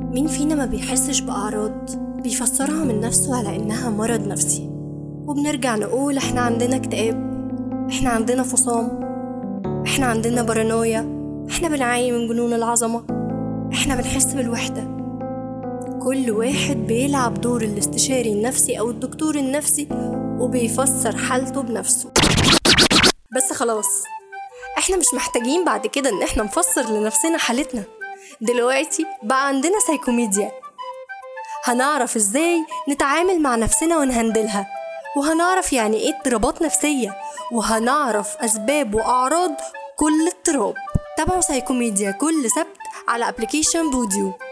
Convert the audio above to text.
مين فينا ما بيحسش بأعراض بيفسرها من نفسه على إنها مرض نفسي وبنرجع نقول إحنا عندنا اكتئاب إحنا عندنا فصام إحنا عندنا بارانويا إحنا بنعاني من جنون العظمة إحنا بنحس بالوحدة كل واحد بيلعب دور الاستشاري النفسي أو الدكتور النفسي وبيفسر حالته بنفسه بس خلاص احنا مش محتاجين بعد كده ان احنا نفسر لنفسنا حالتنا دلوقتي بقى عندنا سايكوميديا هنعرف ازاي نتعامل مع نفسنا ونهندلها وهنعرف يعني ايه اضطرابات نفسية وهنعرف اسباب واعراض كل اضطراب تابعوا سايكوميديا كل سبت على ابلكيشن بوديو